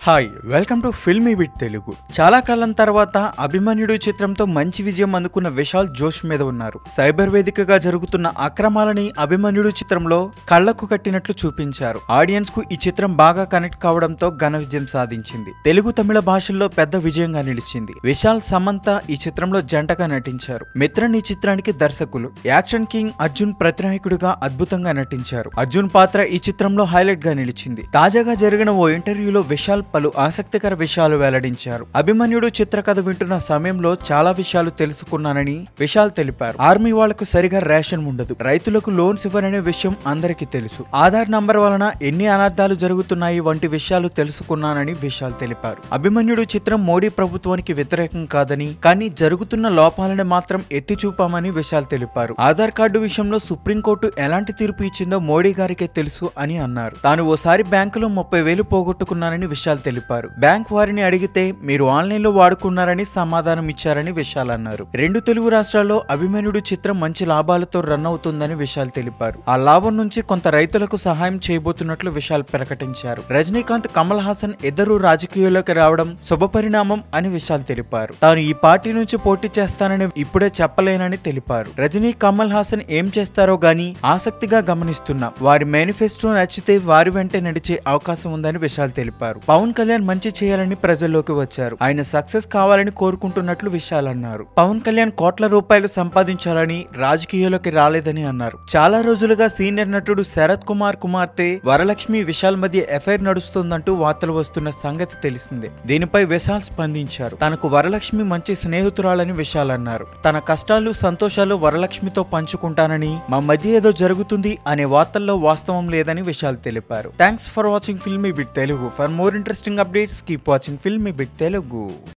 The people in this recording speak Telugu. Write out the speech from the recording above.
hi welcome to filmy bit Telugu చాలా కాలం తర్వాత అభిమన్యుడు చిత్రంతో మంచి విజయం అందుకున్న విశాల్ జోష్ మీద ఉన్నారు సైబర్ వేదికగా జరుగుతున్న అక్రమాలని అభిమన్యుడు చిత్రంలో కళ్లకు కట్టినట్లు చూపించారు ఆడియన్స్ కు ఈ చిత్రం బాగా కనెక్ట్ కావడంతో ఘన విజయం సాధించింది తెలుగు తమిళ భాషల్లో పెద్ద విజయంగా నిలిచింది విశాల్ సమంత ఈ చిత్రంలో జంటగా నటించారు మిత్రన్ ఈ చిత్రానికి దర్శకులు యాక్షన్ కింగ్ అర్జున్ ప్రతినాయకుడిగా అద్భుతంగా నటించారు అర్జున్ పాత్ర ఈ చిత్రంలో హైలైట్ గా నిలిచింది తాజాగా జరిగిన ఓ ఇంటర్వ్యూలో విశాల్ పలు ఆసక్తికర విషయాలు వెల్లడించారు అభిమన్యుడు చిత్రకథ వింటున్న సమయంలో చాలా విషయాలు తెలుసుకున్నానని విశాల్ తెలిపారు ఆర్మీ వాళ్లకు సరిగా రేషన్ ఉండదు రైతులకు లోన్స్ ఇవ్వరనే విషయం అందరికీ తెలుసు ఆధార్ నంబర్ వలన ఎన్ని అనర్థాలు జరుగుతున్నాయి వంటి విషయాలు తెలుసుకున్నానని విశాల్ తెలిపారు అభిమన్యుడు చిత్రం మోడీ ప్రభుత్వానికి వ్యతిరేకం కాదని కానీ జరుగుతున్న లోపాలను మాత్రం ఎత్తి చూపామని విశాల్ తెలిపారు ఆధార్ కార్డు విషయంలో సుప్రీంకోర్టు ఎలాంటి తీర్పు ఇచ్చిందో మోడీ గారికే తెలుసు అని అన్నారు తాను ఓసారి బ్యాంకులో ముప్పై వేలు పోగొట్టుకున్నానని విశాల్ తెలిపారు బ్యాంక్ వారిని అడిగితే మీరు ఆన్లైన్ లో వాడుకున్నారని సమాధానం ఇచ్చారని విశాల్ అన్నారు రెండు తెలుగు రాష్ట్రాల్లో అభిమన్యుడు చిత్రం మంచి లాభాలతో రన్ అవుతుందని విశాల్ తెలిపారు ఆ లాభం నుంచి కొంత రైతులకు సహాయం చేయబోతున్నట్లు విశాల్ ప్రకటించారు రజనీకాంత్ కమల్ హాసన్ ఇద్దరు రాజకీయాల్లోకి రావడం శుభపరిణామం అని విశాల్ తెలిపారు తాను ఈ పార్టీ నుంచి పోటీ చేస్తానని ఇప్పుడే చెప్పలేనని తెలిపారు రజనీ కమల్ హాసన్ ఏం చేస్తారో గాని ఆసక్తిగా గమనిస్తున్నా వారి మేనిఫెస్టో నచ్చితే వారి వెంటే నడిచే అవకాశం ఉందని విశాల్ తెలిపారు పవన్ కళ్యాణ్ మంచి చేయాలని ప్రజల్లోకి వచ్చారు ఆయన సక్సెస్ కావాలని కోరుకుంటున్నట్లు విశాల్ అన్నారు పవన్ కళ్యాణ్ కోట్ల రూపాయలు సంపాదించాలని రాజకీయాల్లోకి రాలేదని అన్నారు చాలా రోజులుగా సీనియర్ నటుడు శరత్ కుమార్ కుమార్తె వరలక్ష్మి విశాల్ మధ్య ఎఫైర్ నడుస్తుందంటూ వార్తలు వస్తున్న సంగతి తెలిసిందే దీనిపై విశాల్ స్పందించారు తనకు వరలక్ష్మి మంచి స్నేహితురాలని విశాల్ అన్నారు తన కష్టాలు సంతోషాలు వరలక్ష్మితో పంచుకుంటానని మా మధ్య ఏదో జరుగుతుంది అనే వార్తల్లో వాస్తవం లేదని విశాల్ తెలిపారు thanks for watching filmy bit Telugu for more interesting updates keep watching filmy bit Telugu